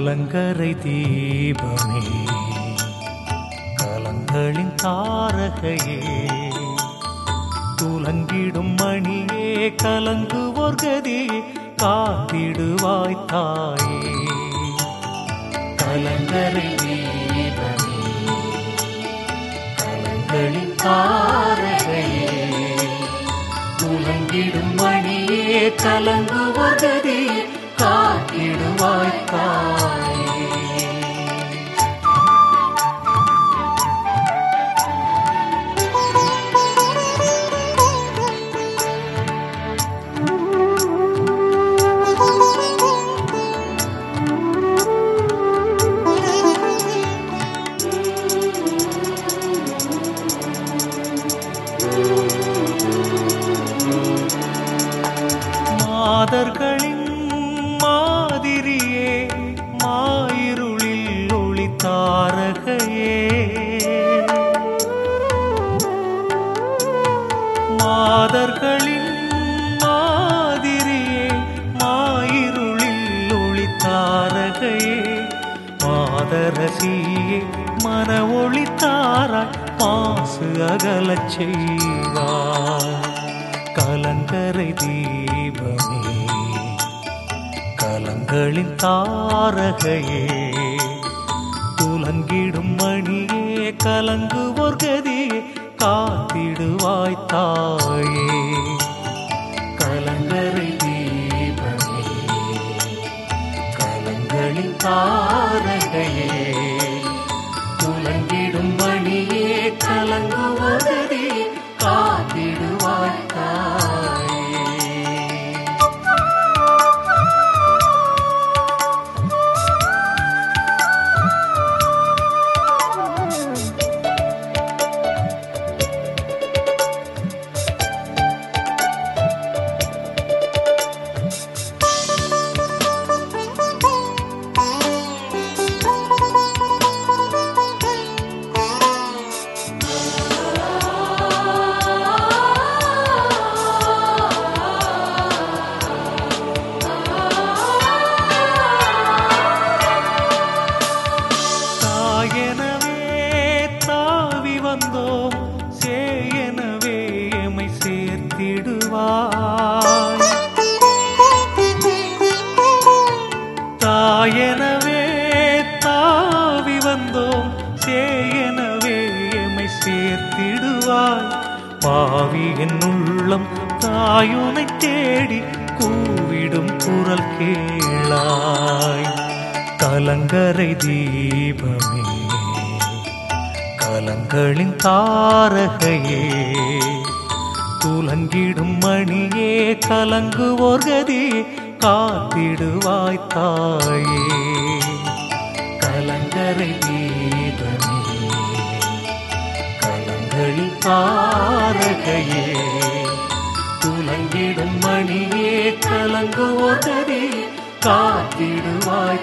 கலங்கரை தீபமே கலங்களின் தாரகையே துலங்கிடும் மணியே கலங்குவோர் கதி காத்திடுவாய் தாயே கலங்கரை தீபமே கலங்களின் தாரகையே துலங்கிடும் மணியே கலங்குவோர் கதி காத்திடுவாய் தாயே மாதர்களின் மாதிரியே மாயிருளில் ஒளி தாரகையே மாதர்களின் மாதிரியே மாயிருளில் ஒளி தாரகையே மாதரசியே மன ஒளி தாராய் மாசு அகலச் செய்வாய் கலங்கரை தீபமே கலங்களின் தாரகையே துலங்கிடும் மணியே கலங்குவோர் கதியே காத்திடுவாய் தாயே கலங்கரை தீபமே கலங்களின் தாரகையே துலங்கிடும் மணியே கலங்குவோர் கதியே காத்திடுவாய் தாயே தாயெனவே தாவி வந்தோம் சேயெனவே எமை சேர்த்திடுவாய் தாயெனவே தாவி வந்தோம் சேயெனவே எமை சேர்த்திடுவாய் பாவியின் உள்ளம் தாயுனை தேடி கூவிடும் குரல் கேளாய் கலங்கரை தீபமே கலங்களின் தாரகையே துலங்கிடும் மணியே கலங்குவோர் கதி காத்திடுவாய் தாயே கலங்கரை தீபமே கலங்களின் தாரகையே துலங்கிடும் மணியே கலங்குவோர் கதி காத்திடுவாய்